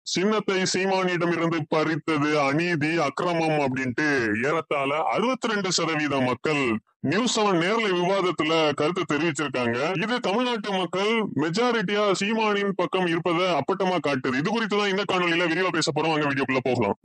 சின்னத்தை சீமானியிடம் இருந்து பறித்தது அநீதி அக்கிரமம் அப்படின்ட்டு ஏறத்தாழ அறுபத்தி ரெண்டு சதவீத மக்கள் நியூஸ் செவன் நேர்ல விவாதத்துல கருத்து தெரிவிச்சிருக்காங்க இது தமிழ்நாட்டு மக்கள் மெஜாரிட்டியா சீமானின் பக்கம் இருப்பதை அப்பட்டமா காட்டுது இது குறித்து தான் இந்த காணொலியில விரிவா பேச போறோம் அங்க வீடியோக்குள்ள போகலாம்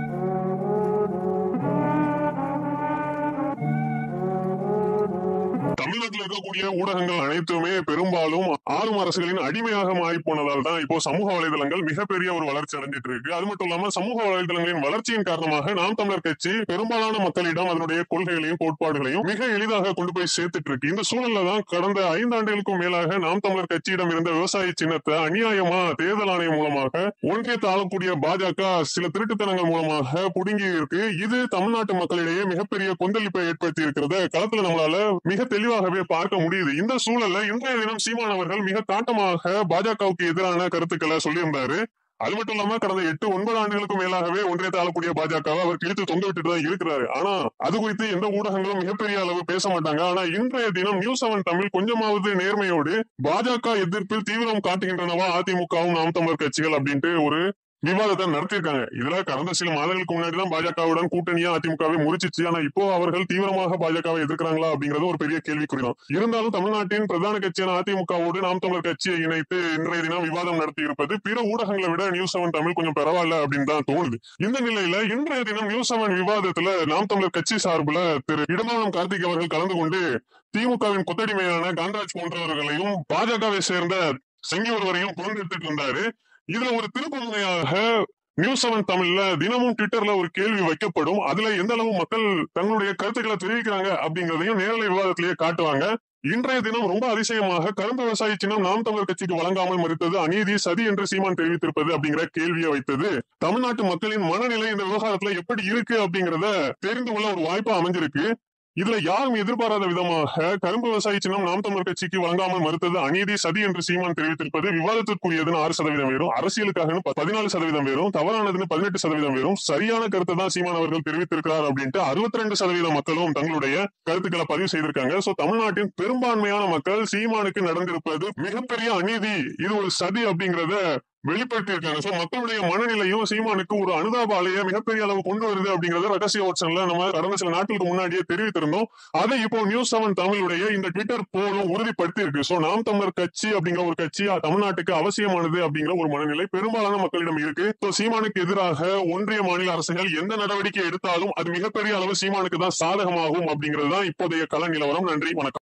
தமிழ்நாட்டில் இருக்கக்கூடிய ஊடகங்கள் அனைத்துமே பெரும்பாலும் ஆளும் அரசுகளின் அடிமையாக மாறி போனதால் தான் இப்போ சமூக வலைதளங்கள் மிகப்பெரிய ஒரு வளர்ச்சி அடைஞ்சிட்டு இருக்கு அது மட்டும் இல்லாம சமூக வலைதளங்களின் வளர்ச்சியின் காரணமாக நாம் தமிழர் கட்சி பெரும்பாலான மக்களிடம் அதனுடைய கொள்கைகளையும் கோட்பாடுகளையும் மிக எளிதாக கொண்டு போய் சேர்த்துட்டு இருக்கு இந்த சூழல்ல தான் கடந்த ஐந்தாண்டுகளுக்கும் மேலாக நாம் தமிழர் கட்சியிடம் இருந்த விவசாய சின்னத்தை அநியாயமா தேர்தல் ஆணையம் மூலமாக ஒன்றியத்தை ஆளக்கூடிய பாஜக சில திருட்டுத்தனங்கள் மூலமாக புடுங்கி இருக்கு இது தமிழ்நாட்டு மக்களிடையே மிகப்பெரிய கொந்தளிப்பை ஏற்படுத்தி இருக்கிறத களத்துல நம்மளால மிக தெளிவாகவே பார்க்க முடியுது இந்த சூழல்ல இன்றைய தினம் சீமான் அவர்கள் மிக காட்டமாக பாஜகவுக்கு எதிரான கருத்துக்களை சொல்லியிருந்தாரு அது மட்டும் இல்லாம கடந்த எட்டு ஒன்பது ஆண்டுகளுக்கு மேலாகவே ஒன்றியத்தை ஆளக்கூடிய பாஜகவை அவர் கிழித்து தொங்க விட்டுட்டு தான் இருக்கிறாரு ஆனா அது குறித்து எந்த ஊடகங்களும் மிகப்பெரிய அளவு பேச மாட்டாங்க ஆனா இன்றைய தினம் நியூஸ் செவன் தமிழ் கொஞ்சமாவது நேர்மையோடு பாஜக எதிர்ப்பில் தீவிரம் காட்டுகின்றனவா அதிமுகவும் நாம் தமிழர் கட்சிகள் அப்படின்ட்டு ஒரு விவாதத்தை நடத்தியிருக்காங்க இதுல கடந்த சில மாதங்களுக்கு முன்னாடி தான் பாஜகவுடன் கூட்டணியா அதிமுகவை முறிச்சிச்சு ஆனா இப்போ அவர்கள் தீவிரமாக பாஜகவை எதிர்க்கிறாங்களா அப்படிங்கறது ஒரு பெரிய கேள்விக்குறிதான் இருந்தாலும் தமிழ்நாட்டின் பிரதான கட்சியான அதிமுகவோடு நாம் தமிழர் கட்சியை இணைத்து இன்றைய தினம் விவாதம் நடத்தி இருப்பது பிற ஊடகங்களை விட நியூஸ் செவன் தமிழ் கொஞ்சம் பரவாயில்ல அப்படின்னு தான் தோணுது இந்த நிலையில இன்றைய தினம் நியூஸ் செவன் விவாதத்துல நாம் தமிழர் கட்சி சார்புல திரு இடமானம் கார்த்திக் அவர்கள் கலந்து கொண்டு திமுகவின் கொத்தடிமையான காந்தராஜ் போன்றவர்களையும் பாஜகவை சேர்ந்த செங்கி ஒருவரையும் புறந்தெடுத்துட்டு இருந்தாரு இதுல ஒரு திருப்புமுனையாக நியூஸ் செவன் தமிழ்ல தினமும் ட்விட்டர்ல ஒரு கேள்வி வைக்கப்படும் அதுல எந்த அளவு மக்கள் தங்களுடைய கருத்துக்களை தெரிவிக்கிறாங்க அப்படிங்கறதையும் நேரலை விவாதத்திலேயே காட்டுவாங்க இன்றைய தினம் ரொம்ப அதிசயமாக கரும்பு விவசாய சின்னம் நாம் தமிழர் கட்சிக்கு வழங்காமல் மறுத்தது அநீதி சதி என்று சீமான் தெரிவித்திருப்பது அப்படிங்கிற கேள்வியை வைத்தது தமிழ்நாட்டு மக்களின் மனநிலை இந்த விவகாரத்துல எப்படி இருக்கு அப்படிங்கறத தெரிந்து கொள்ள ஒரு வாய்ப்பா அமைஞ்சிருக்கு இதுல யாரும் எதிர்பாராத விதமாக கரும்பு விவசாய சின்னம் நாம் தமிழர் கட்சிக்கு வழங்காமல் மறுத்தது அநீதி சதி என்று சீமான் தெரிவித்திருப்பது விவாதத்திற்குரியதுன்னு ஆறு சதவீதம் வேறும் அரசியலுக்காக பதினாலு சதவீதம் வேறும் தவறானதுன்னு பதினெட்டு சதவீதம் வேறும் சரியான கருத்தை தான் சீமான் அவர்கள் தெரிவித்திருக்கிறார் அப்படின்ட்டு அறுபத்தி ரெண்டு சதவீத மக்களும் தங்களுடைய கருத்துக்களை பதிவு செய்திருக்காங்க சோ தமிழ்நாட்டின் பெரும்பான்மையான மக்கள் சீமானுக்கு நடந்திருப்பது மிகப்பெரிய அநீதி இது ஒரு சதி அப்படிங்கறத வெளிப்படுத்தியிருக்காங்க சோ மக்களுடைய மனநிலையும் சீமானுக்கு ஒரு அனுதாப அலைய மிகப்பெரிய அளவு கொண்டு வருது அப்படிங்கறத ரகசிய ஓட்சன்ல நம்ம கடந்த சில நாட்களுக்கு முன்னாடியே தெரிவித்திருந்தோம் அதை இப்போ நியூஸ் செவன் தமிழுடைய இந்த ட்விட்டர் போலும் உறுதிப்படுத்தி இருக்கு சோ நாம் தமிழர் கட்சி அப்படிங்கிற ஒரு கட்சி தமிழ்நாட்டுக்கு அவசியமானது அப்படிங்கிற ஒரு மனநிலை பெரும்பாலான மக்களிடம் இருக்கு சோ சீமானுக்கு எதிராக ஒன்றிய மாநில அரசுகள் எந்த நடவடிக்கை எடுத்தாலும் அது மிகப்பெரிய அளவு சீமானுக்கு தான் சாதகமாகும் அப்படிங்கிறது தான் இப்போதைய கள நிலவரம் நன்றி வணக்கம்